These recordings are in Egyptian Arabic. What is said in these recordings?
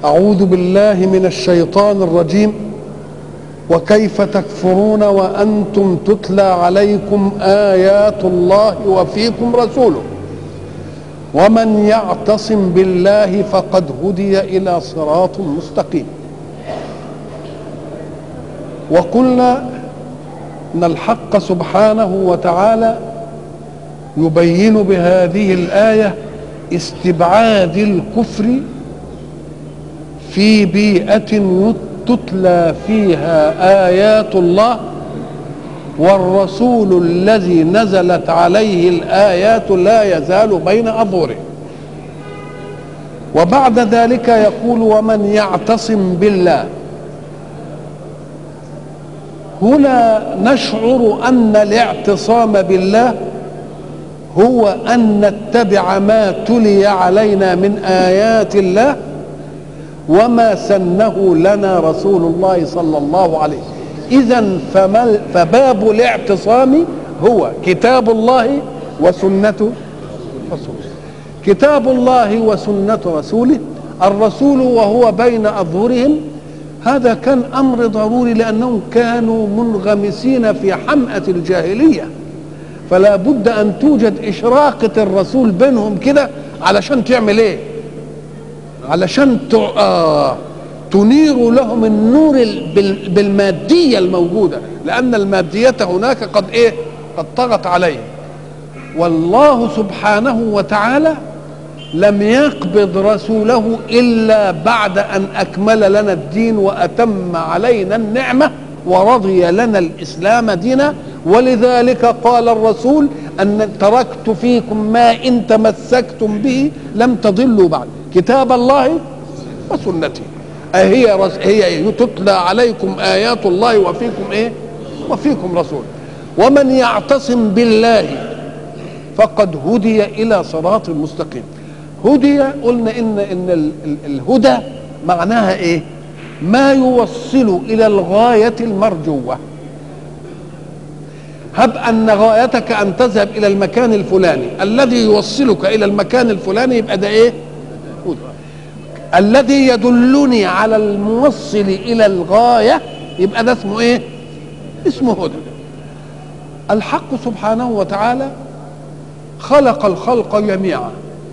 أعوذ بالله من الشيطان الرجيم وكيف تكفرون وأنتم تتلى عليكم آيات الله وفيكم رسوله ومن يعتصم بالله فقد هدي إلى صراط مستقيم وقلنا ان الحق سبحانه وتعالى يبين بهذه الايه استبعاد الكفر في بيئه تتلى فيها ايات الله والرسول الذي نزلت عليه الايات لا يزال بين اظهره وبعد ذلك يقول ومن يعتصم بالله هنا نشعر ان الاعتصام بالله هو ان نتبع ما تلي علينا من ايات الله وما سنه لنا رسول الله صلى الله عليه اذا فباب الاعتصام هو كتاب الله وسنه رسوله كتاب الله وسنه رسوله الرسول وهو بين اظهرهم هذا كان امر ضروري لانهم كانوا منغمسين في حمأة الجاهليه فلا بد ان توجد اشراقه الرسول بينهم كده علشان تعمل ايه علشان آه تنير لهم النور بالماديه الموجوده لان الماديه هناك قد ايه قد طغت عليهم والله سبحانه وتعالى لم يقبض رسوله الا بعد ان اكمل لنا الدين واتم علينا النعمه ورضي لنا الاسلام دينا ولذلك قال الرسول ان تركت فيكم ما ان تمسكتم به لم تضلوا بعد كتاب الله وسنتي هي رس هي تتلى عليكم ايات الله وفيكم ايه وفيكم رسول ومن يعتصم بالله فقد هدي الى صراط مستقيم هدي قلنا ان ان الهدى معناها ايه ما يوصل الى الغايه المرجوه هب ان غايتك ان تذهب الى المكان الفلاني الذي يوصلك الى المكان الفلاني يبقى ده ايه هدى الذي يدلني على الموصل الى الغايه يبقى ده اسمه ايه اسمه هدى الحق سبحانه وتعالى خلق الخلق جميعا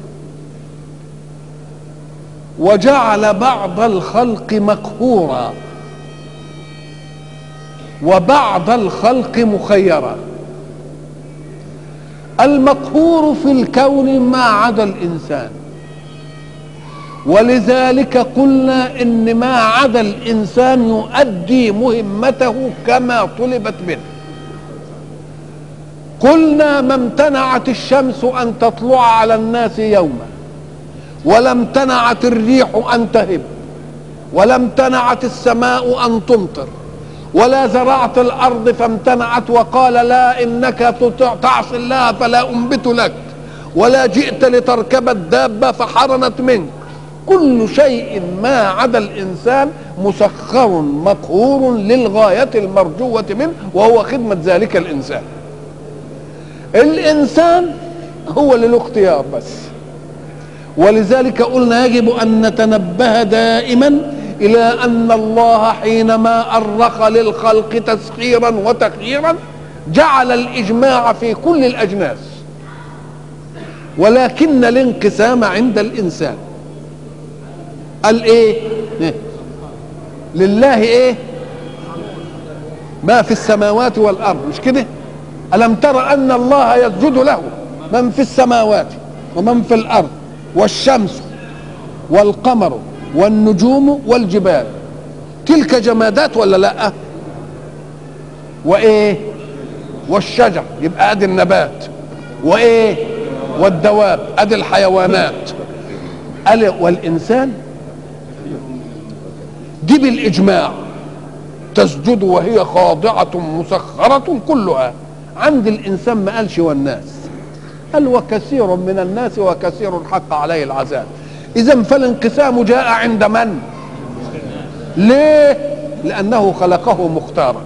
وجعل بعض الخلق مقهورا وبعض الخلق مخيرا المقهور في الكون ما عدا الانسان ولذلك قلنا ان ما عدا الانسان يؤدي مهمته كما طلبت منه قلنا ما امتنعت الشمس ان تطلع على الناس يوما ولا امتنعت الريح ان تهب ولا امتنعت السماء ان تمطر ولا زرعت الارض فامتنعت وقال لا انك تعصي الله فلا انبت لك ولا جئت لتركب الدابه فحرمت منك كل شيء ما عدا الانسان مسخر مقهور للغايه المرجوه منه وهو خدمه ذلك الانسان الانسان هو اللي له اختيار بس ولذلك قلنا يجب ان نتنبه دائما الى ان الله حينما ارخ للخلق تسخيرا وتخييرا جعل الاجماع في كل الاجناس ولكن الانقسام عند الانسان قال ايه لله ايه ما في السماوات والارض مش كده الم تر ان الله يسجد له من في السماوات ومن في الارض والشمس والقمر والنجوم والجبال تلك جمادات ولا لا وايه والشجر يبقى ادي النبات وايه والدواب ادي الحيوانات قال والانسان دي بالاجماع تسجد وهي خاضعه مسخره كلها عند الانسان ما قالش والناس قال وكثير من الناس وكثير حق عليه العذاب اذا فالانقسام جاء عند من ليه لانه خلقه مختارا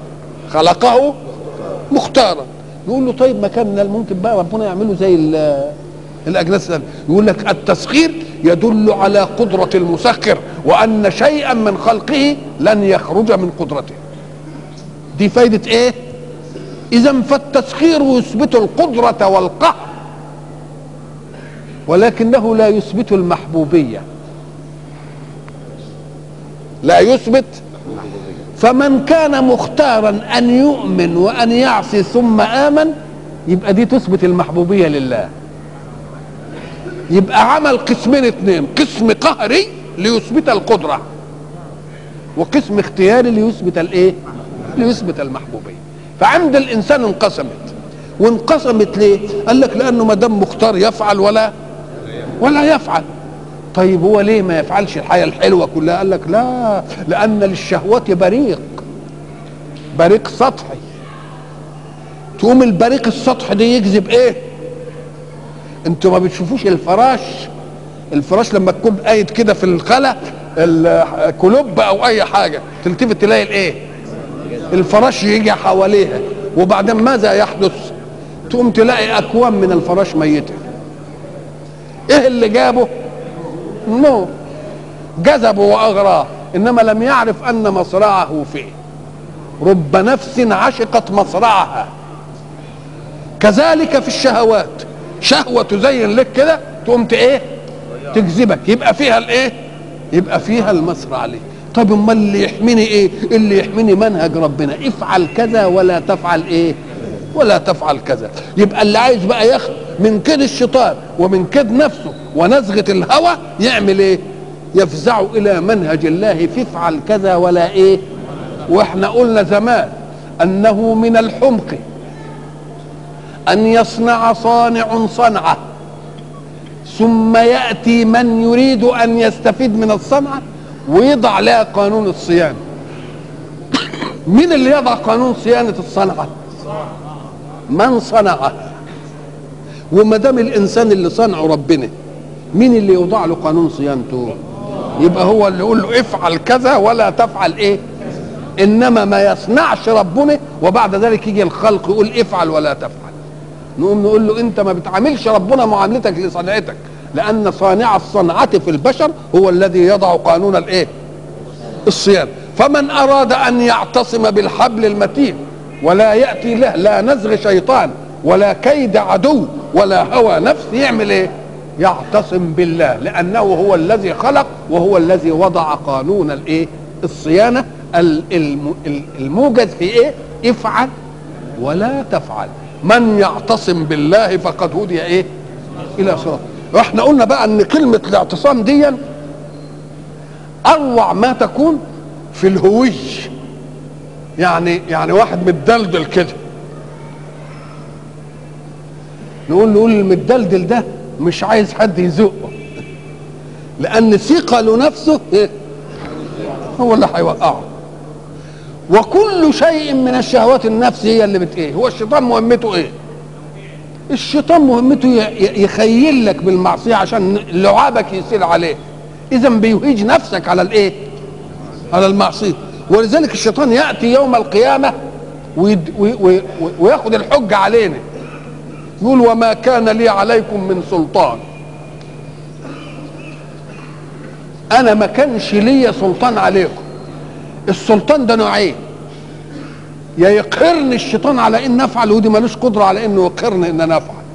خلقه مختارا نقول له طيب ما كان من الممكن بقى ربنا يعمله زي الاجناس الثانيه يقول لك التسخير يدل على قدره المسخر وان شيئا من خلقه لن يخرج من قدرته دي فايده ايه اذا فالتسخير يثبت القدره والقهر ولكنه لا يثبت المحبوبيه لا يثبت فمن كان مختارا ان يؤمن وان يعصي ثم امن يبقى دي تثبت المحبوبيه لله يبقى عمل قسمين اثنين قسم قهري ليثبت القدره وقسم اختياري ليثبت الايه ليثبت المحبوبيه فعند الانسان انقسمت وانقسمت ليه قال لك لانه ما دام مختار يفعل ولا ولا يفعل طيب هو ليه ما يفعلش الحياه الحلوه كلها قال لك لا لان للشهوات بريق بريق سطحي تقوم البريق السطحي ده يجذب ايه انتوا ما بتشوفوش الفراش الفراش لما تكون قايد كده في الخلا الكلوب او اي حاجه تلتفت تلاقي الايه الفراش يجي حواليها وبعدين ماذا يحدث تقوم تلاقي اكوام من الفراش ميته ايه اللي جابه نو جذبه واغراه انما لم يعرف ان مصرعه فيه رب نفس عشقت مصرعها كذلك في الشهوات شهوة تزين لك كده تقوم ايه تجذبك يبقى فيها الايه يبقى فيها المصرع عليه طب امال اللي يحميني ايه اللي يحميني منهج ربنا افعل كذا ولا تفعل ايه ولا تفعل كذا يبقى اللي عايز بقى ياخد من كيد الشيطان ومن كيد نفسه ونزغة الهوى يعمل ايه يفزع الى منهج الله فافعل كذا ولا ايه واحنا قلنا زمان انه من الحمق ان يصنع صانع صنعه ثم ياتي من يريد ان يستفيد من الصنعه ويضع لها قانون الصيانه مين اللي يضع قانون صيانه الصنعه من صنعه وما دام الانسان اللي صنعه ربنا مين اللي يوضع له قانون صيانته يبقى هو اللي يقول له افعل كذا ولا تفعل ايه انما ما يصنعش ربنا وبعد ذلك يجي الخلق يقول افعل ولا تفعل نقوم نقول له انت ما بتعاملش ربنا معاملتك لصنعتك لان صانع الصنعه في البشر هو الذي يضع قانون الايه الصيانه فمن اراد ان يعتصم بالحبل المتين ولا ياتي له لا نزغ شيطان ولا كيد عدو ولا هوى نفس يعمل ايه يعتصم بالله لانه هو الذي خلق وهو الذي وضع قانون الايه الصيانه الموجز في ايه افعل ولا تفعل من يعتصم بالله فقد هدي ايه الى صراط واحنا قلنا بقى ان كلمه الاعتصام دي اروع ما تكون في الهوي يعني يعني واحد متدلدل كده نقول نقول المتدلدل ده مش عايز حد يزقه لان ثقله نفسه إيه؟ هو اللي هيوقعه وكل شيء من الشهوات النفس هي اللي بت ايه هو الشيطان مهمته ايه الشيطان مهمته يخيل لك بالمعصيه عشان لعابك يسير عليه اذا بيهيج نفسك على الايه على المعصيه ولذلك الشيطان ياتي يوم القيامه ويد وي وياخد الحجه علينا يقول وما كان لي عليكم من سلطان انا ما كانش ليا سلطان عليكم السلطان ده نوعين يا يقهرني الشيطان على ان افعل ودي ملوش قدره على انه يقهرني ان انا افعل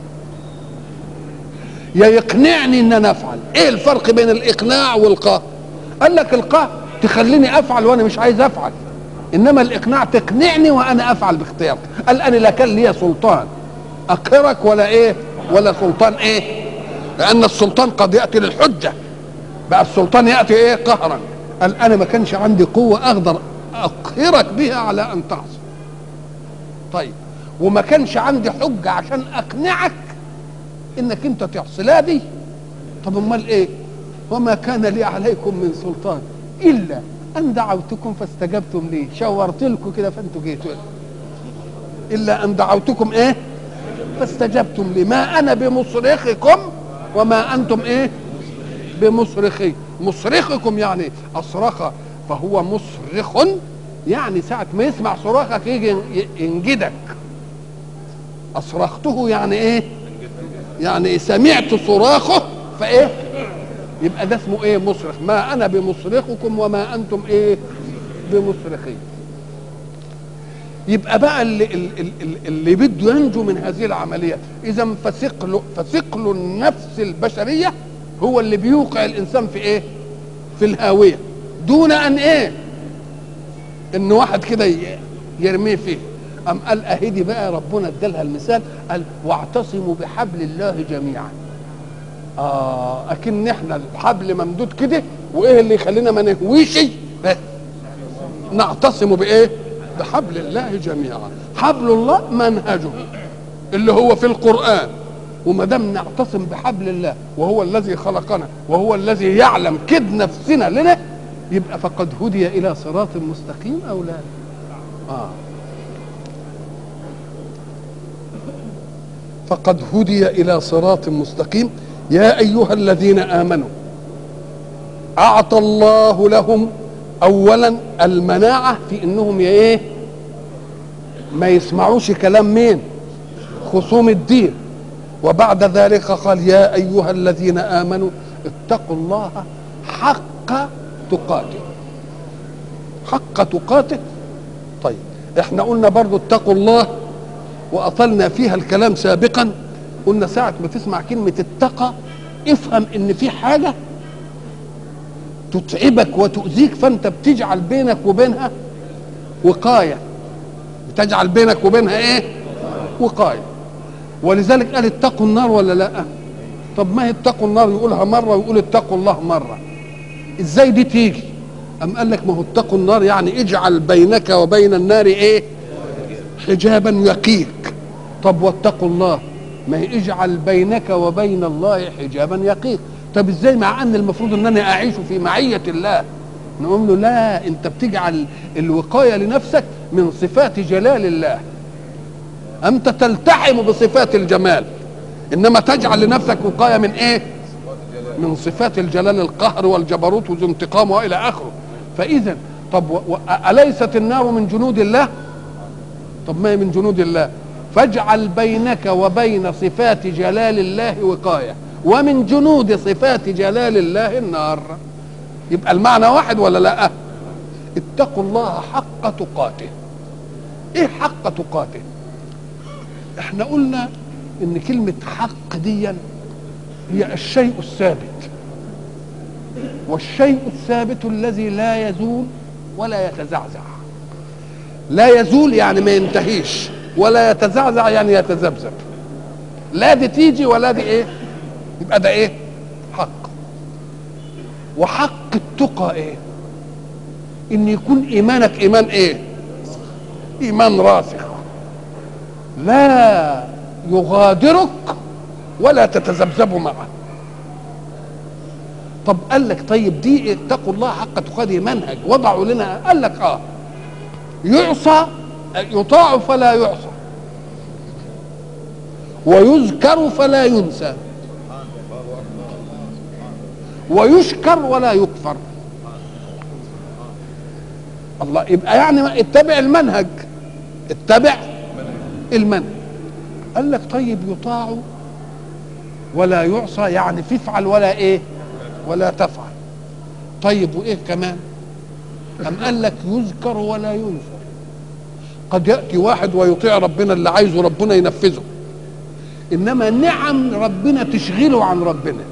يا يقنعني ان انا افعل ايه الفرق بين الاقناع والقهر قال لك القهر تخليني افعل وانا مش عايز افعل انما الاقناع تقنعني وانا افعل باختياري قال انا لا كان لي سلطان اقهرك ولا ايه ولا سلطان ايه لان السلطان قد ياتي للحجه بقى السلطان ياتي ايه قهرا قال انا ما كانش عندي قوه اقدر اقهرك بها على ان تعصي طيب وما كانش عندي حجه عشان اقنعك انك انت تعصي لا دي طب امال ايه وما كان لي عليكم من سلطان الا ان دعوتكم فاستجبتم لي شاورت لكم كده فانتوا جيتوا الا ان دعوتكم ايه فاستجبتم لي ما انا بمصرخكم وما انتم ايه بمصرخي مصرخكم يعني اصرخ فهو مصرخ يعني ساعة ما يسمع صراخك يجي ينجدك أصرخته يعني إيه؟ يعني سمعت صراخه فايه يبقى ده اسمه ايه مصرخ ما انا بمصرخكم وما انتم ايه بمصرخين يبقى بقى اللي, اللي, اللي بده ينجو من هذه العمليه اذا فثقل فثقل النفس البشريه هو اللي بيوقع الانسان في ايه في الهاويه دون ان ايه ان واحد كده ي- يرميه فيه ام قال اهدي بقى ربنا ادالها المثال قال واعتصموا بحبل الله جميعا اه اكن احنا الحبل ممدود كده وايه اللي يخلينا ما نهويش بس نعتصم بايه بحبل الله جميعا حبل الله منهجه اللي هو في القران وما دام نعتصم بحبل الله وهو الذي خلقنا وهو الذي يعلم كد نفسنا لنا يبقى فقد هدي الى صراط مستقيم او لا اه فقد هدي الى صراط مستقيم يا ايها الذين امنوا اعطى الله لهم اولا المناعه في انهم ايه ما يسمعوش كلام مين خصوم الدين وبعد ذلك قال يا ايها الذين امنوا اتقوا الله حق تقاته حق تقاته طيب احنا قلنا برضو اتقوا الله واطلنا فيها الكلام سابقا قلنا ساعة ما تسمع كلمة اتقى افهم ان في حاجة تتعبك وتؤذيك فانت بتجعل بينك وبينها وقاية بتجعل بينك وبينها ايه وقاية ولذلك قال اتقوا النار ولا لا طب ما هي اتقوا النار يقولها مرة ويقول اتقوا الله مرة ازاي دي تيجي أم قال لك ما هو اتقوا النار يعني اجعل بينك وبين النار ايه حجابا يقيك طب واتقوا الله ما هي اجعل بينك وبين الله حجابا يقيك طب ازاي مع ان المفروض ان انا اعيش في معيه الله نقول له لا انت بتجعل الوقايه لنفسك من صفات جلال الله انت تلتحم بصفات الجمال انما تجعل لنفسك وقايه من ايه من صفات الجلال القهر والجبروت وذو انتقام والى اخره فاذا طب و... و... اليست النار من جنود الله طب ما هي من جنود الله فاجعل بينك وبين صفات جلال الله وقايه ومن جنود صفات جلال الله النار يبقى المعنى واحد ولا لا اتقوا الله حق تقاته ايه حق تقاته احنا قلنا ان كلمه حق دي هي الشيء الثابت والشيء الثابت الذي لا يزول ولا يتزعزع لا يزول يعني ما ينتهيش ولا يتزعزع يعني يتذبذب لا دي تيجي ولا دي ايه يبقى ده ايه حق وحق التقى ايه ان يكون ايمانك ايمان ايه ايمان راسخ لا يغادرك ولا تتذبذب معه طب قال لك طيب دي اتقوا الله حق تقاته منهج وضعوا لنا قال لك اه يعصى يطاع فلا يعصى ويذكر فلا ينسى ويشكر ولا يكفر الله يبقى يعني اتبع المنهج اتبع المنهج قال لك طيب يطاع ولا يعصى يعني تفعل ولا ايه ولا تفعل طيب وايه كمان أم قال لك يذكر ولا ينذر قد يأتي واحد ويطيع ربنا اللي عايزه ربنا ينفذه إنما نعم ربنا تشغله عن ربنا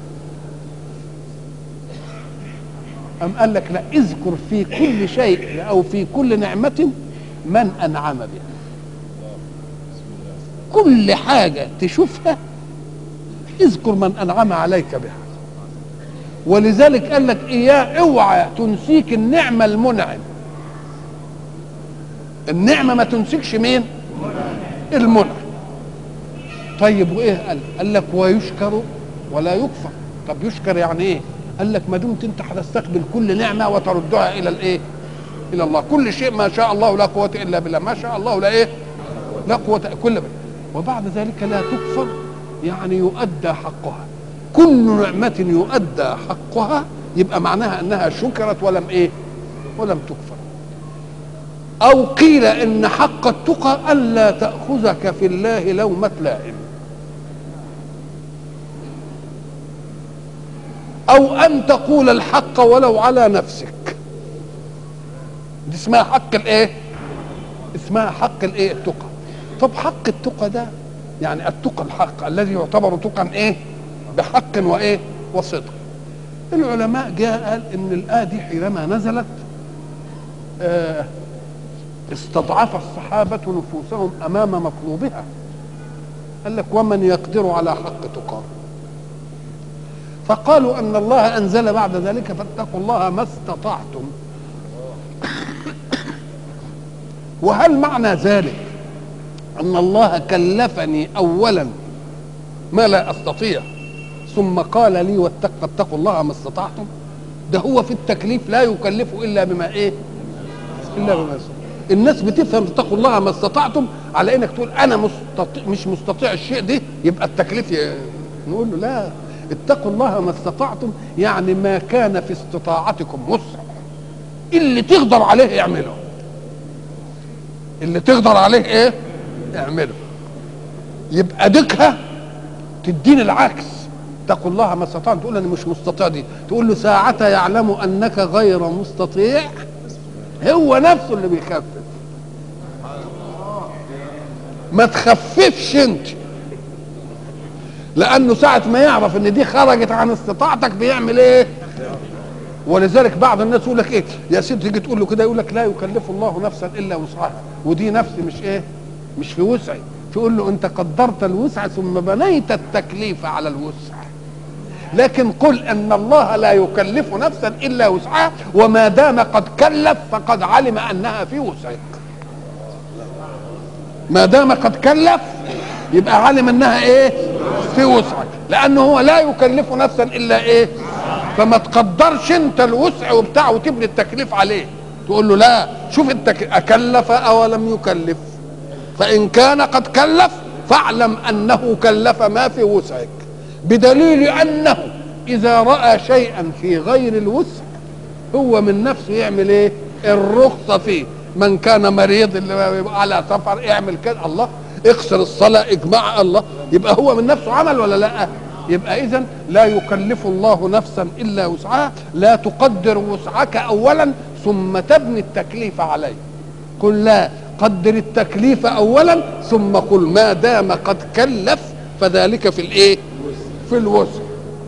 أم قال لك لا اذكر في كل شيء أو في كل نعمة من أنعم بها كل حاجة تشوفها اذكر من أنعم عليك بها ولذلك قال لك إياه اوعى تنسيك النعمة المنعم النعمة ما تنسيكش مين المنعم طيب وايه قال قال لك ويشكر ولا يكفر طب يشكر يعني ايه قال لك ما دمت انت هتستقبل كل نعمه وتردها الى الايه الى الله كل شيء ما شاء الله لا قوه الا بالله ما شاء الله لا ايه لا قوه كل بالله وبعد ذلك لا تكفر يعني يؤدى حقها كل نعمة يؤدى حقها يبقى معناها انها شكرت ولم ايه ولم تكفر او قيل ان حق التقى الا تاخذك في الله لومه لائم او ان تقول الحق ولو على نفسك دي اسمها حق الايه اسمها حق الايه التقى طب حق التقى ده يعني التقى الحق الذي يعتبر تقى ايه بحق وايه وصدق العلماء جاء قال ان الايه دي حينما نزلت آه استضعف الصحابه نفوسهم امام مطلوبها قال لك ومن يقدر على حق تقاه فقالوا ان الله انزل بعد ذلك فاتقوا الله ما استطعتم وهل معنى ذلك ان الله كلفني اولا ما لا استطيع ثم قال لي واتق فاتقوا الله ما استطعتم ده هو في التكليف لا يكلف الا بما ايه الا بما يستطيع الناس بتفهم اتقوا الله ما استطعتم على انك تقول انا مستطيع مش مستطيع الشيء ده يبقى التكليف ي... نقول له لا اتقوا الله ما استطعتم يعني ما كان في استطاعتكم وسع اللي تقدر عليه اعمله اللي تقدر عليه ايه اعمله يبقى ديكها تديني العكس اتقوا الله ما استطعتم تقول انا مش مستطيع دي تقول له ساعة يعلم انك غير مستطيع هو نفسه اللي بيخفف ما تخففش انت لانه ساعة ما يعرف ان دي خرجت عن استطاعتك بيعمل ايه ولذلك بعض الناس يقول لك ايه يا سيدي تيجي تقول له كده يقول لك لا يكلف الله نفسا الا وسعها ودي نفسي مش ايه مش في وسعي تقول له انت قدرت الوسع ثم بنيت التكليف على الوسع لكن قل ان الله لا يكلف نفسا الا وسعها وما دام قد كلف فقد علم انها في وسعك ما دام قد كلف يبقى علم انها ايه في وسعك لانه هو لا يكلف نفسا الا ايه فما تقدرش انت الوسع وبتاع وتبني التكليف عليه تقول له لا شوف انت اكلف او لم يكلف فان كان قد كلف فاعلم انه كلف ما في وسعك بدليل انه اذا راى شيئا في غير الوسع هو من نفسه يعمل ايه الرخصه فيه من كان مريض اللي على سفر اعمل كده الله اكسر الصلاه اجماع الله يبقى هو من نفسه عمل ولا لا يبقى اذا لا يكلف الله نفسا الا وسعها لا تقدر وسعك اولا ثم تبني التكليف عليه قل لا قدر التكليف اولا ثم قل ما دام قد كلف فذلك في الايه في الوسع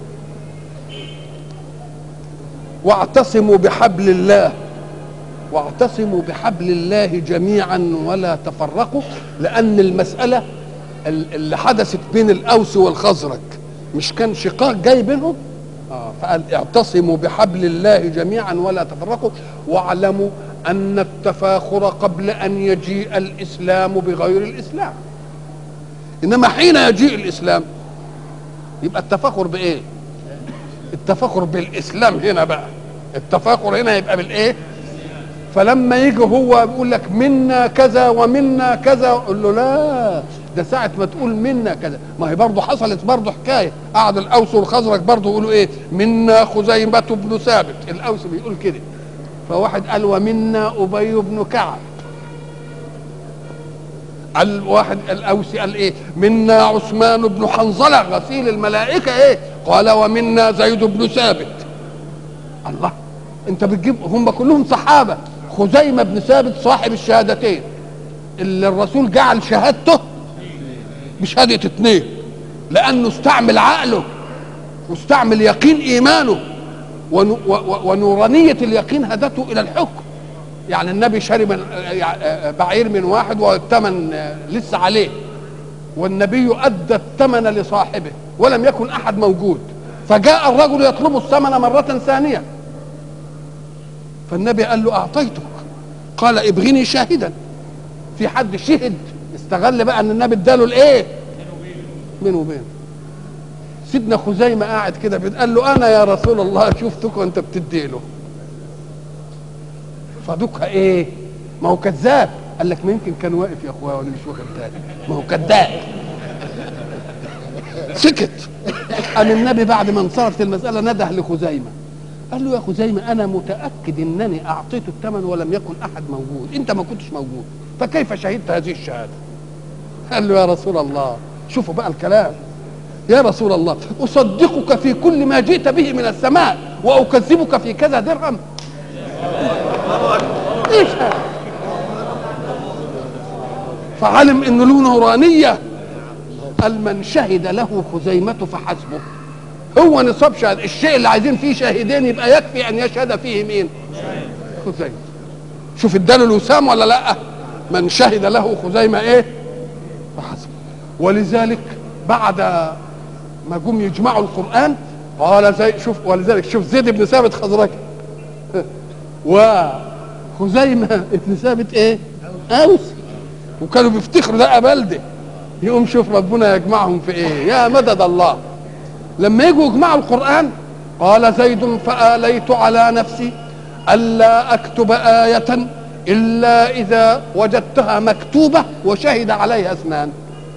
واعتصموا بحبل الله واعتصموا بحبل الله جميعا ولا تفرقوا لان المساله اللي حدثت بين الاوس والخزرج مش كان شقاق جاي بينهم آه فقال اعتصموا بحبل الله جميعا ولا تفرقوا واعلموا ان التفاخر قبل ان يجيء الاسلام بغير الاسلام انما حين يجيء الاسلام يبقى التفاخر بايه التفاخر بالاسلام هنا بقى التفاخر هنا يبقى بالايه فلما يجي هو يقول لك منا كذا ومنا كذا قول له لا ده ساعة ما تقول منا كذا ما هي برضه حصلت برضه حكاية قعد الأوس والخزرج برضه يقولوا إيه منا خزيمة بن ثابت الأوس بيقول كده فواحد قال ومنا أبي بن كعب الواحد الأوسي قال إيه منا عثمان بن حنظلة غسيل الملائكة إيه قال ومنا زيد بن ثابت الله انت بتجيب هم كلهم صحابه خزيمه بن ثابت صاحب الشهادتين اللي الرسول جعل شهادته بشهاده اتنين لانه استعمل عقله واستعمل يقين ايمانه ونورانيه اليقين هدته الى الحكم يعني النبي شرب بعير من واحد والثمن لسه عليه والنبي ادى الثمن لصاحبه ولم يكن احد موجود فجاء الرجل يطلب الثمن مره ثانيه فالنبي قال له اعطيتك قال ابغني شاهدا في حد شهد استغل بقى ان النبي اداله الايه بينه وبينه سيدنا خزيمه قاعد كده قال له انا يا رسول الله شفتك وانت بتدي له فدوكها ايه ما هو كذاب قال لك ما يمكن كان واقف يا اخويا وانا مش واخد بالي ما هو كذاب سكت قام النبي بعد ما انصرفت المساله نده لخزيمه قال له يا خزيمة أنا متأكد أنني أعطيت الثمن ولم يكن أحد موجود أنت ما كنتش موجود فكيف شهدت هذه الشهادة قال له يا رسول الله شوفوا بقى الكلام يا رسول الله اصدقك في كل ما جئت به من السماء واكذبك في كذا درهم ايش هذا فعلم انه له نورانيه قال من شهد له خزيمة فحسبه هو نصاب شهد الشيء اللي عايزين فيه شاهدين يبقى يكفي ان يشهد فيه مين خزيمة شوف اداله الوسام ولا لا من شهد له خزيمة ايه فحسبه ولذلك بعد ما جم يجمعوا القرآن قال زي شوف ولذلك شوف زيد بن ثابت خزرجي وخزيمة ابن ثابت ايه اوسي وكانوا بيفتخروا ده بلده يقوم شوف ربنا يجمعهم في ايه يا مدد الله لما يجوا يجمعوا القرآن قال زيد فآليت على نفسي ألا أكتب آية إلا إذا وجدتها مكتوبة وشهد عليها اثنان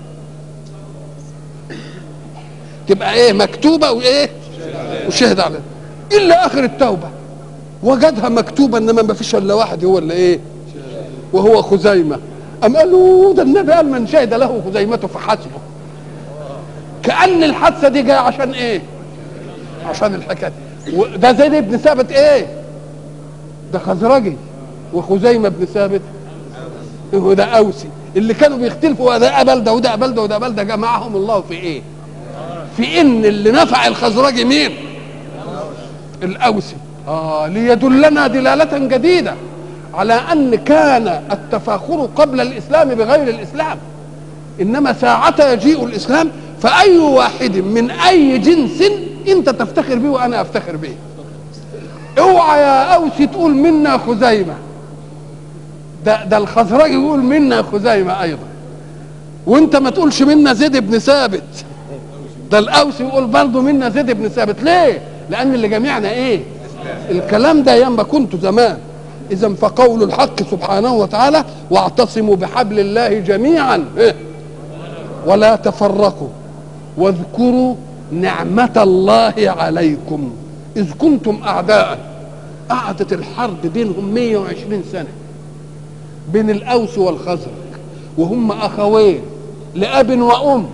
تبقى ايه مكتوبة وايه وشهد عليها إلا آخر التوبة وجدها مكتوبة إنما ما فيش إلا واحد هو اللي ايه وهو خزيمة أم قالوا ده النبي قال من شهد له خزيمته فحسبه كأن الحادثة دي جاية عشان ايه عشان الحكاية ده زيد بن ثابت ايه ده خزرجي وخزيمة بن ثابت هو ده أوسي اللي كانوا بيختلفوا ده أبل ده وده أبل ده وده أبل ده جمعهم الله في ايه في ان اللي نفع الخزرجي مين الأوسي آه ليدلنا دلالة جديدة على أن كان التفاخر قبل الإسلام بغير الإسلام إنما ساعة يجيء الإسلام فأي واحد من أي جنس أنت تفتخر به وأنا أفتخر به اوعى يا أوسي تقول منا خزيمة ده, ده الخزرجي يقول منا خزيمة أيضا وانت ما تقولش منا زيد بن ثابت ده الأوسي يقول برضه منا زيد بن ثابت ليه لأن اللي جميعنا إيه الكلام ده ياما كنت زمان اذا فقول الحق سبحانه وتعالى واعتصموا بحبل الله جميعا ولا تفرقوا واذكروا نعمة الله عليكم إذ كنتم أعداء قعدت الحرب بينهم 120 سنة بين الأوس والخزرج وهم أخوين لأب وأم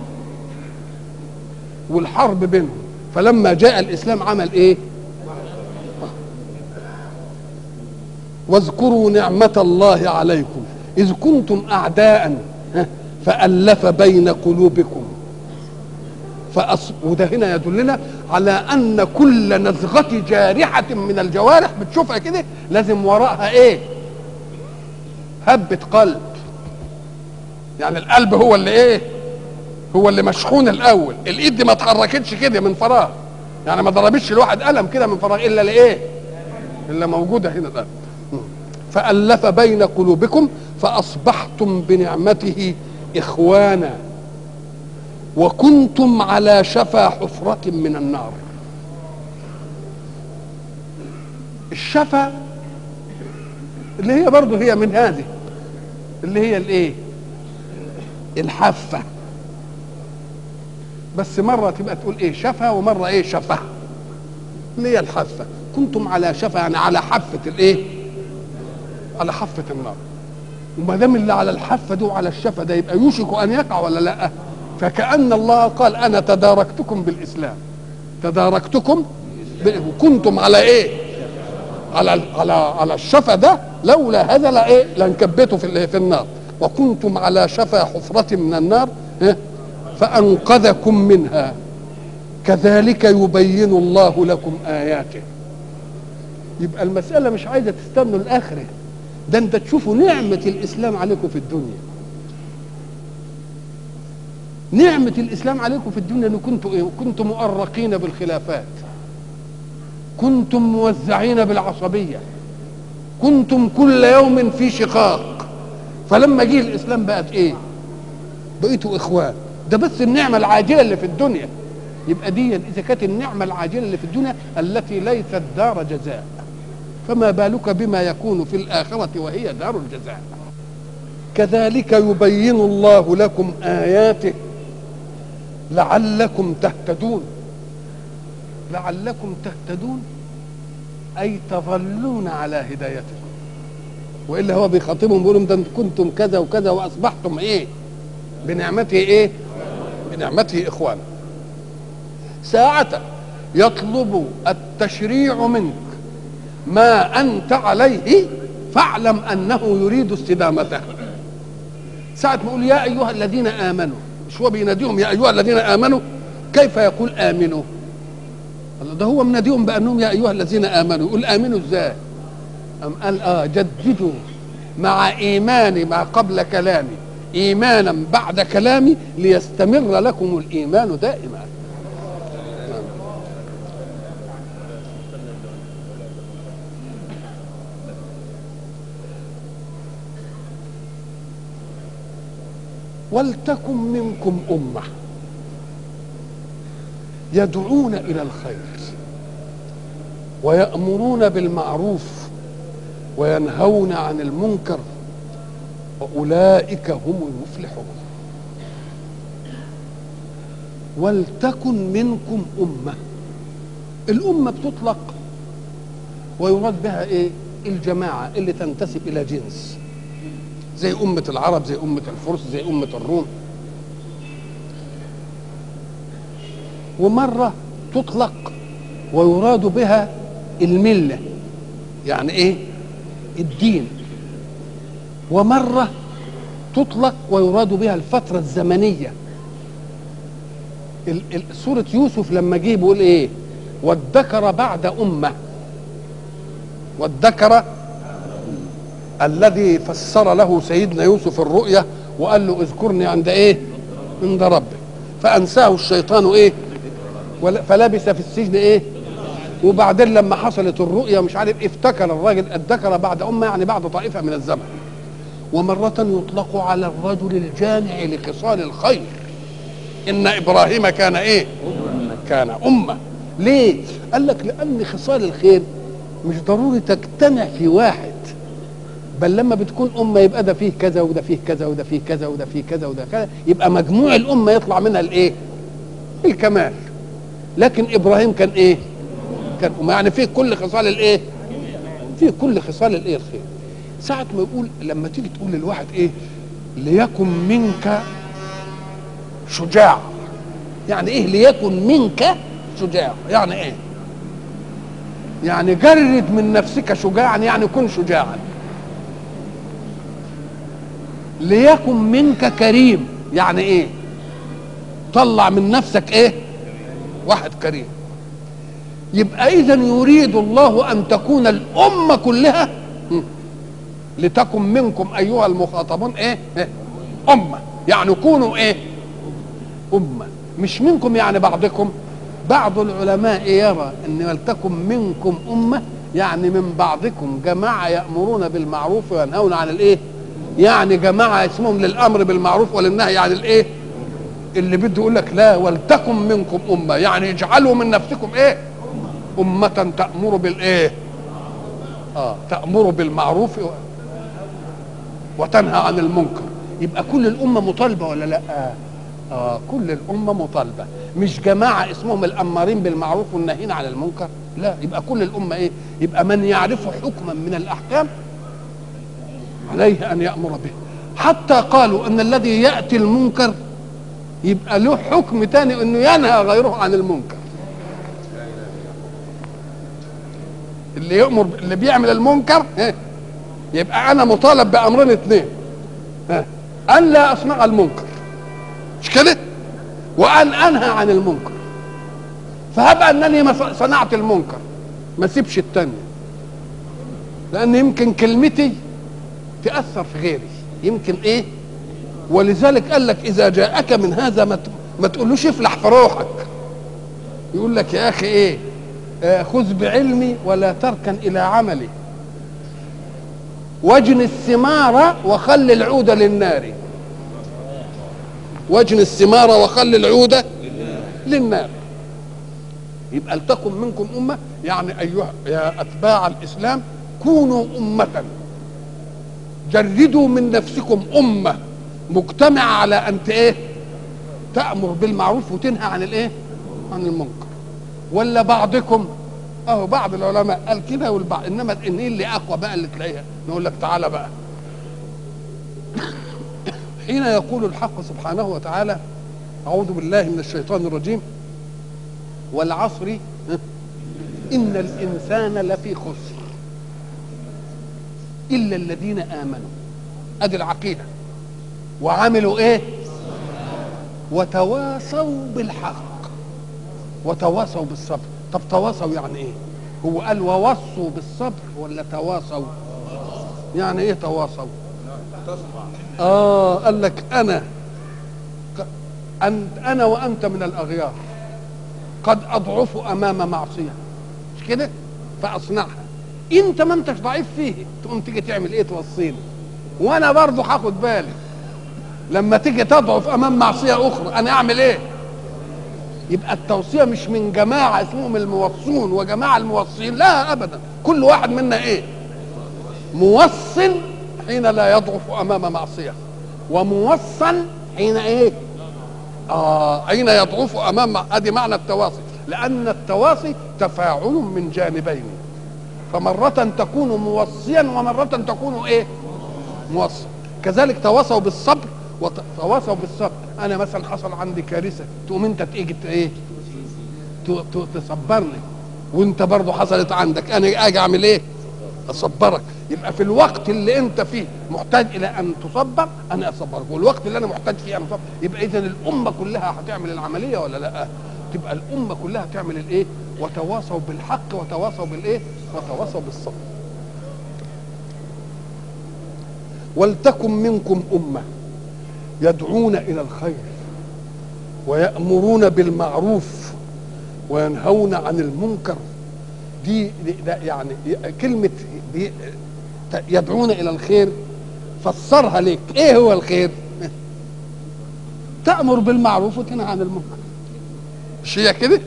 والحرب بينهم فلما جاء الإسلام عمل إيه؟ واذكروا نعمة الله عليكم إذ كنتم أعداء فألف بين قلوبكم فأص... وده هنا يدلنا على أن كل نزغة جارحة من الجوارح بتشوفها كده لازم وراءها إيه؟ هبة قلب يعني القلب هو اللي إيه؟ هو اللي مشحون الأول الإيد دي ما اتحركتش كده من فراغ يعني ما ضربتش الواحد قلم كده من فراغ إلا لإيه؟ إلا موجودة هنا القلب فألف بين قلوبكم فأصبحتم بنعمته إخوانا وكنتم على شفا حفرة من النار الشفا اللي هي برضه هي من هذه اللي هي الايه الحافة بس مرة تبقى تقول ايه شفا ومرة ايه شفا اللي هي الحافة كنتم على شفا يعني على حافة الايه على حافة النار وما دام اللي على الحافة ده وعلى الشفا ده يبقى يوشك أن يقع ولا لا فكأن الله قال أنا تداركتكم بالإسلام تداركتكم وكنتم على إيه على على على الشفا ده لولا هذا لا إيه لانكبتوا في في النار وكنتم على شفا حفرة من النار فأنقذكم منها كذلك يبين الله لكم آياته يبقى المسألة مش عايزة تستنوا الآخرة ده انت تشوفوا نعمة الإسلام عليكم في الدنيا نعمة الإسلام عليكم في الدنيا أن كنتم إيه؟ كنتم مؤرقين بالخلافات كنتم موزعين بالعصبية كنتم كل يوم في شقاق فلما جه الإسلام بقت إيه بقيتوا إخوان ده بس النعمة العاجلة اللي في الدنيا يبقى دي إذا كانت النعمة العاجلة اللي في الدنيا التي ليست دار جزاء فما بالك بما يكون في الآخرة وهي دار الجزاء كذلك يبين الله لكم آياته لعلكم تهتدون لعلكم تهتدون أي تظلون على هدايتكم وإلا هو بيخاطبهم بيقول ده كنتم كذا وكذا وأصبحتم إيه بنعمته إيه بنعمته إخوانا ساعة يطلب التشريع منك ما أنت عليه فاعلم أنه يريد استدامته ساعة ما يقول يا أيها الذين آمنوا مش هو بيناديهم يا أيها الذين آمنوا كيف يقول آمنوا الله ده هو مناديهم بأنهم يا أيها الذين آمنوا يقول آمنوا إزاي أم قال آه جددوا مع إيماني ما قبل كلامي إيمانا بعد كلامي ليستمر لكم الإيمان دائما ولتكن منكم امه يدعون الى الخير ويامرون بالمعروف وينهون عن المنكر واولئك هم المفلحون ولتكن منكم امه الامه بتطلق ويراد بها ايه الجماعه اللي تنتسب الى جنس زي أمة العرب زي أمة الفرس زي أمة الروم ومرة تطلق ويراد بها الملة يعني إيه الدين ومرة تطلق ويراد بها الفترة الزمنية ال- ال- سورة يوسف لما جه بيقول إيه وادكر بعد أمة وادكر الذي فسر له سيدنا يوسف الرؤيا وقال له اذكرني عند ايه عند ربك فانساه الشيطان ايه ول- فلبث في السجن ايه وبعدين لما حصلت الرؤيا مش عارف افتكر الراجل ادكر بعد امه يعني بعد طائفه من الزمن ومرة يطلق على الرجل الجامع لخصال الخير إن إبراهيم كان إيه؟ كان أمة ليه؟ قال لك لأن خصال الخير مش ضروري تجتمع في واحد بل لما بتكون أمة يبقى ده فيه كذا وده فيه كذا وده فيه كذا وده فيه كذا وده كذا يبقى مجموع الأمة يطلع منها الإيه؟ الكمال لكن إبراهيم كان إيه؟ كان أمة يعني فيه كل خصال الإيه؟ فيه كل خصال الإيه الخير ساعة ما يقول لما تيجي تقول للواحد إيه؟ ليكن منك شجاع يعني ايه ليكن منك شجاع يعني ايه يعني جرد من نفسك شجاعا يعني كن شجاعا ليكن منك كريم يعني ايه طلع من نفسك ايه واحد كريم يبقى اذا يريد الله ان تكون الامه كلها م. لتكن منكم ايها المخاطبون ايه, إيه؟ امه يعني كونوا ايه أمة مش منكم يعني بعضكم بعض العلماء يرى أن ولتكن منكم أمة يعني من بعضكم جماعة يأمرون بالمعروف وينهون عن الإيه يعني جماعة اسمهم للأمر بالمعروف وللنهي عن الإيه اللي بده يقول لك لا ولتكن منكم أمة يعني اجعلوا من نفسكم إيه أمة تأمر بالإيه آه تأمر بالمعروف وتنهى عن المنكر يبقى كل الأمة مطالبة ولا لا آه. آه كل الأمة مطالبة مش جماعة اسمهم الأمارين بالمعروف والناهين عن المنكر لا يبقى كل الأمة إيه يبقى من يعرف حكما من الأحكام عليه أن يأمر به حتى قالوا أن الذي يأتي المنكر يبقى له حكم تاني أنه ينهى غيره عن المنكر اللي يأمر اللي بيعمل المنكر إيه؟ يبقى أنا مطالب بأمرين اثنين إيه؟ أن لا أصنع المنكر مش كده وان انهى عن المنكر فهب انني ما صنعت المنكر ما سيبش التانية لان يمكن كلمتي تاثر في غيري يمكن ايه ولذلك قال لك اذا جاءك من هذا ما ما تقولوش افلح في روحك يقول لك يا اخي ايه آه خذ بعلمي ولا تركن الى عملي واجن الثمار وخل العود للنار واجن الثمار وخل العودة للنار يبقى لتكن منكم أمة يعني أيها يا أتباع الإسلام كونوا أمة جردوا من نفسكم أمة مجتمعة على أن إيه تأمر بالمعروف وتنهى عن الإيه عن المنكر ولا بعضكم أهو بعض العلماء قال كده والبعض إنما إن اللي أقوى بقى اللي تلاقيها نقول لك تعالى بقى حين يقول الحق سبحانه وتعالى أعوذ بالله من الشيطان الرجيم والعصر ان الانسان لفي خسر الا الذين امنوا ادي العقيده وعملوا ايه وتواصوا بالحق وتواصوا بالصبر طب تواصوا يعني ايه هو قال ووصوا بالصبر ولا تواصوا يعني ايه تواصوا اه قال لك انا أن انا وانت من الاغيار قد اضعف امام معصيه مش كده فاصنعها انت ما انتش ضعيف فيه تقوم تيجي تعمل ايه توصيني وانا برضه هاخد بالي لما تيجي تضعف امام معصيه اخرى انا اعمل ايه يبقى التوصيه مش من جماعه اسمهم الموصون وجماعه الموصين لا ابدا كل واحد منا ايه موصل حين لا يضعف امام معصيه وموصل حين ايه اه حين يضعف امام ادي معنى التواصي لان التواصي تفاعل من جانبين فمرة تكون موصيا ومرة تكون ايه موصل كذلك تواصوا بالصبر وتواصوا بالصبر انا مثلا حصل عندي كارثه تقوم انت تيجي ايه تصبرني وانت برضه حصلت عندك انا اجي اعمل ايه اصبرك يبقى في الوقت اللي انت فيه محتاج الى ان تصبر انا اصبرك والوقت اللي انا محتاج فيه ان اصبر يبقى اذا الامه كلها هتعمل العمليه ولا لا تبقى الامه كلها تعمل الايه وتواصوا بالحق وتواصوا بالايه وتواصوا بالصبر ولتكن منكم امه يدعون الى الخير ويامرون بالمعروف وينهون عن المنكر دي يعني كلمه يدعون الى الخير فسرها لك ايه هو الخير تامر بالمعروف وتنهى عن المنكر مش هي كده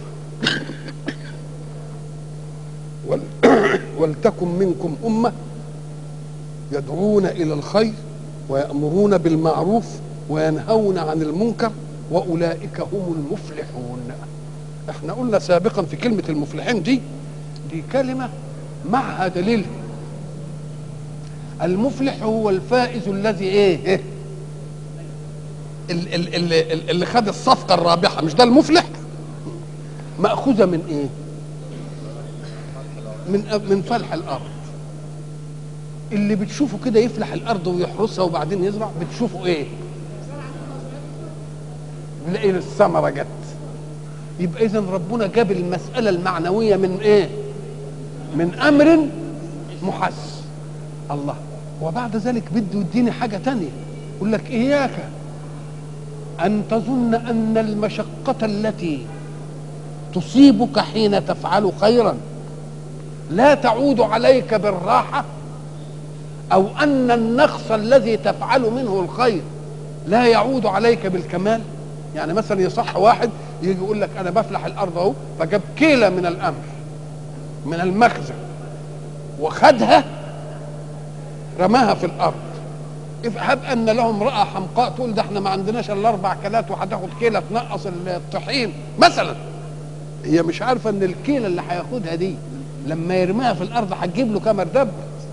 ولتكن منكم امه يدعون الى الخير ويأمرون بالمعروف وينهون عن المنكر وأولئك هم المفلحون احنا قلنا سابقا في كلمة المفلحين دي دي كلمة معها دليل المفلح هو الفائز الذي ايه اللي, اللي خد الصفقة الرابحة مش ده المفلح مأخوذة من ايه من من فلح الأرض اللي بتشوفه كده يفلح الارض ويحرسها وبعدين يزرع بتشوفه ايه بلاقي الثمره جت يبقى اذا ربنا جاب المساله المعنويه من ايه من امر محس الله وبعد ذلك بده يديني حاجه تانية يقول لك اياك ان تظن ان المشقه التي تصيبك حين تفعل خيرا لا تعود عليك بالراحه او ان النقص الذي تفعل منه الخير لا يعود عليك بالكمال يعني مثلا يصح واحد يجي يقول لك انا بفلح الارض اهو فجاب كيله من الامر من المخزن وخدها رماها في الارض هب ان له امراه حمقاء تقول ده احنا ما عندناش الا اربع كيلات وهتاخد كيله تنقص الطحين مثلا هي مش عارفه ان الكيله اللي هياخدها دي لما يرميها في الارض هتجيب له كام دب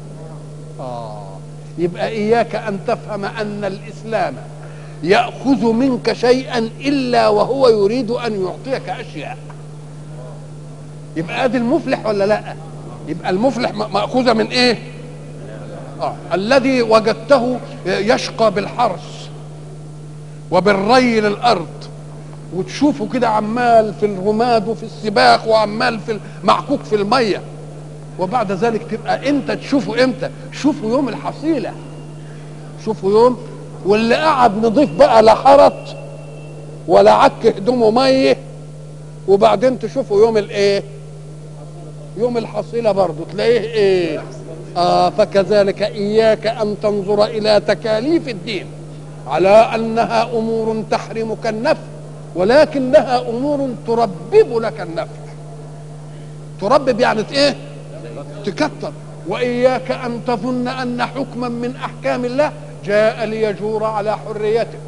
آه يبقى إياك أن تفهم أن الإسلام يأخذ منك شيئا إلا وهو يريد أن يعطيك أشياء يبقى ادي المفلح ولا لا يبقى المفلح مأخوذة من إيه آه. الذي وجدته يشقى بالحرث وبالري للأرض وتشوفه كده عمال في الرماد وفي السباق وعمال في معكوك في الميه وبعد ذلك تبقى انت تشوفه امتى شوفه يوم الحصيله شوفه يوم واللي قعد نضيف بقى لا حرط ولا عك هدومه ميه وبعدين تشوفه يوم الايه يوم الحصيله برضه تلاقيه ايه آه فكذلك اياك ان تنظر الى تكاليف الدين على انها امور تحرمك النفع ولكنها امور تربب لك النفع تربب يعني ايه تكتر واياك ان تظن ان حكما من احكام الله جاء ليجور على حريتك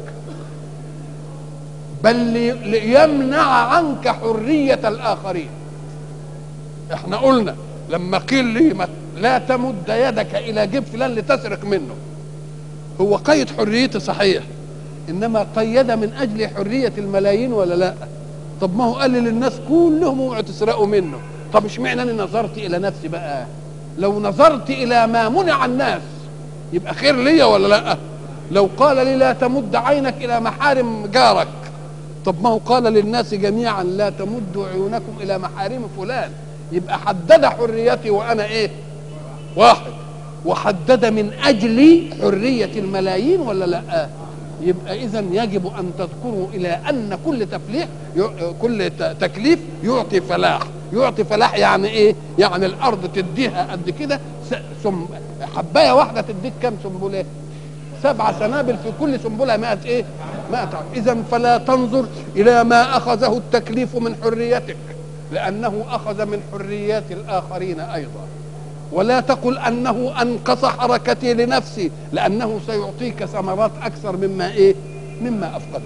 بل ليمنع عنك حريه الاخرين احنا قلنا لما قيل لي لا تمد يدك الى جيب فلان لتسرق منه هو قيد حريتي صحيح انما قيد من اجل حريه الملايين ولا لا طب ما هو قال للناس كلهم اوعوا تسرقوا منه طب اشمعنى انا نظرت الى نفسي بقى لو نظرت الى ما منع الناس يبقى خير ليا ولا لا لو قال لي لا تمد عينك الى محارم جارك طب ما هو قال للناس جميعا لا تمدوا عيونكم الى محارم فلان يبقى حدد حريتي وانا ايه واحد وحدد من اجل حريه الملايين ولا لا يبقى اذا يجب ان تذكروا الى ان كل تفليح كل تكليف يعطي فلاح يعطي فلاح يعني ايه يعني الارض تديها قد كده سم حبايه واحده تديك كام سنبله سبع سنابل في كل سنبله 100 ايه 100 اذا فلا تنظر الى ما اخذه التكليف من حريتك لانه اخذ من حريات الاخرين ايضا ولا تقل انه انقص حركتي لنفسي لانه سيعطيك ثمرات اكثر مما ايه مما افقده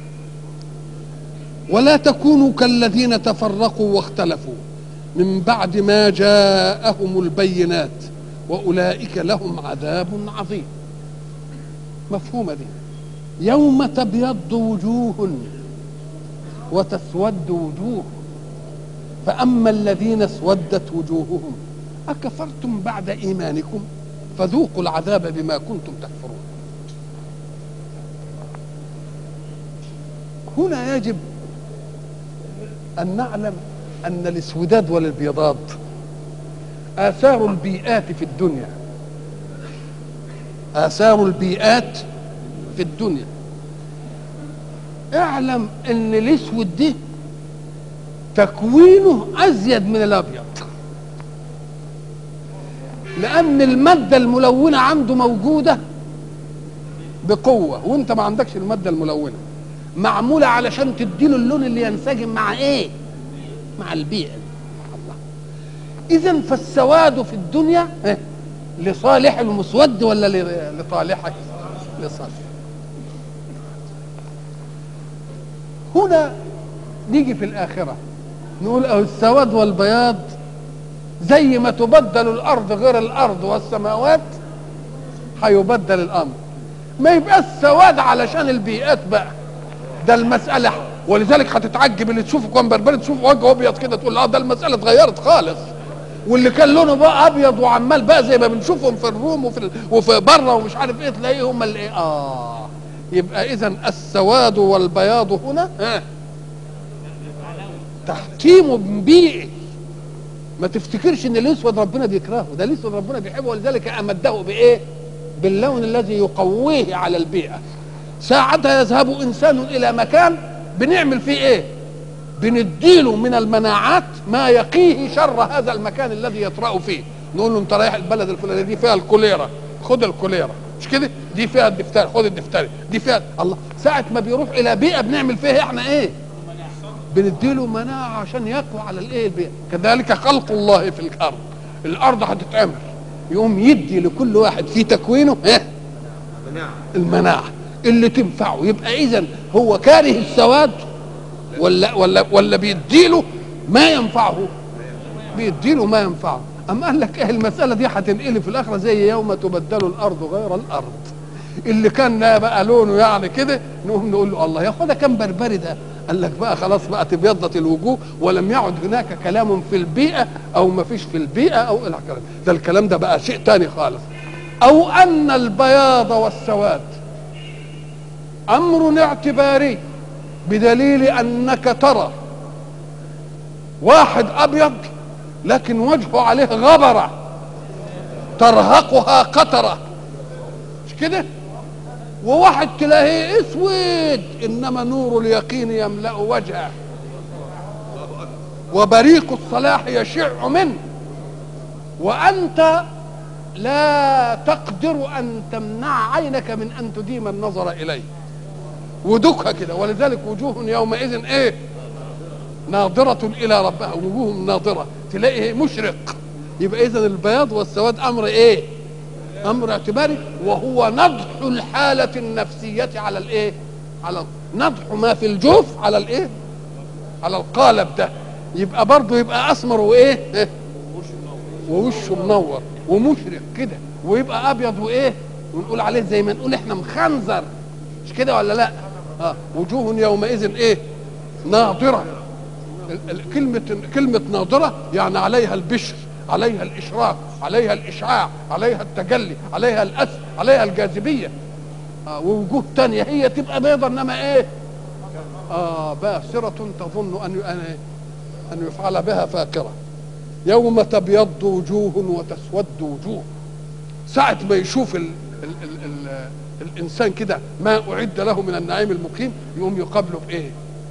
ولا تكونوا كالذين تفرقوا واختلفوا من بعد ما جاءهم البينات واولئك لهم عذاب عظيم مفهومه دي يوم تبيض وجوه وتسود وجوه فاما الذين اسودت وجوههم أكفرتم بعد إيمانكم فذوقوا العذاب بما كنتم تكفرون هنا يجب أن نعلم أن الاسوداد والابيضاد آثار البيئات في الدنيا آثار البيئات في الدنيا اعلم أن الاسود ده تكوينه أزيد من الأبيض لان الماده الملونه عنده موجوده بقوه وانت ما عندكش الماده الملونه معموله علشان تديله اللون اللي ينسجم مع ايه مع البيئه الله اذا فالسواد في الدنيا إيه؟ لصالح المسود ولا لطالحك لصالح هنا نيجي في الاخره نقول أو السواد والبياض زي ما تبدل الارض غير الارض والسماوات هيبدل الامر ما يبقى السواد علشان البيئات بقى ده المساله ولذلك هتتعجب اللي تشوفه كان بربري تشوف وجهه ابيض كده تقول اه ده المساله اتغيرت خالص واللي كان لونه بقى ابيض وعمال بقى زي ما بنشوفهم في الروم وفي وفي بره ومش عارف ايه تلاقيه هم اللي ايه اه يبقى اذا السواد والبياض هنا ها تحكيم بيئي ما تفتكرش ان الاسود ربنا بيكرهه ده الاسود ربنا بيحبه ولذلك امده بايه باللون الذي يقويه على البيئه ساعتها يذهب انسان الى مكان بنعمل فيه ايه بنديله من المناعات ما يقيه شر هذا المكان الذي يطرأ فيه نقول له انت رايح البلد الفلانيه دي فيها الكوليرا خد الكوليرا مش كده دي فيها الدفتري خد الدفتري دي فيها الله ساعه ما بيروح الى بيئه بنعمل فيها احنا ايه بنديله مناعة عشان يقوى على الايه البيئة كذلك خلق الله في الارض الارض هتتعمر يقوم يدي لكل واحد في تكوينه ايه المناعة اللي تنفعه يبقى اذا هو كاره السواد ولا ولا ولا بيديله ما ينفعه بيديله ما ينفعه أم قال لك ايه المسألة دي هتنقلب في الآخرة زي يوم تبدل الأرض غير الأرض اللي كان بقى لونه يعني كده نقوم نقول له الله ياخدها كم بربري ده قال لك بقى خلاص بقى تبيضت الوجوه ولم يعد هناك كلام في البيئة أو ما فيش في البيئة أو إلى الكلام ده الكلام ده بقى شيء تاني خالص أو أن البياض والسواد أمر اعتباري بدليل أنك ترى واحد أبيض لكن وجهه عليه غبرة ترهقها قطرة مش كده وواحد تلاقيه اسود انما نور اليقين يملا وجهه وبريق الصلاح يشع منه وانت لا تقدر ان تمنع عينك من ان تديم النظر اليه ودكها كده ولذلك وجوه يومئذ ايه ناظرة إلى ربها وجوه ناظرة تلاقيه مشرق يبقى إذا البياض والسواد أمر إيه؟ أمر اعتباري وهو نضح الحالة النفسية على الإيه؟ على نضح ما في الجوف على الإيه؟ على القالب ده يبقى برضه يبقى أسمر وإيه؟ إيه؟ ووشه منور ومشرق كده ويبقى أبيض وإيه؟ ونقول عليه زي ما نقول إحنا مخنزر مش كده ولا لا؟ آه وجوه يومئذ إيه؟ ناظرة ال- ال- كلمة كلمة ناظرة يعني عليها البشر عليها الإشراق عليها الإشعاع عليها التجلي عليها الأثر عليها الجاذبية آه ووجوه تانية هي تبقى بيضة إنما إيه آه باسرة تظن أن أن أن يفعل بها فاقرة يوم تبيض وجوه وتسود وجوه ساعة ما يشوف ال ال ال ال الإنسان كده ما أعد له من النعيم المقيم يقوم يقابله بإيه؟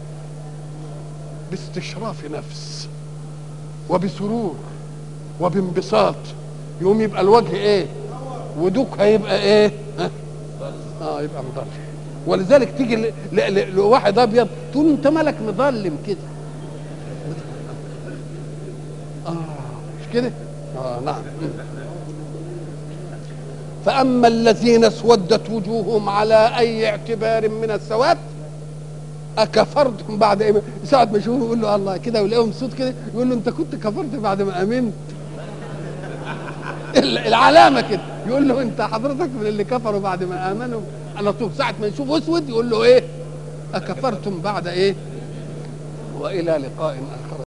باستشراف نفس وبسرور وبانبساط يقوم يبقى الوجه ايه ودوك هيبقى ايه ها؟ اه يبقى مضلم ولذلك تيجي ل- ل- ل- لواحد ابيض تقول له انت مالك مظلم كده اه مش كده اه نعم فاما الذين اسودت وجوههم على اي اعتبار من السواد اكفرتم بعد إيمان ساعة ما يشوفه يقول له الله كده ويلاقيهم صوت كده يقول له انت كنت كفرت بعد ما امنت ال- العلامة كده يقول له انت حضرتك من اللي كفروا بعد ما امنوا على طول ساعة ما يشوف اسود يقول له ايه اكفرتم بعد ايه والى لقاء اخر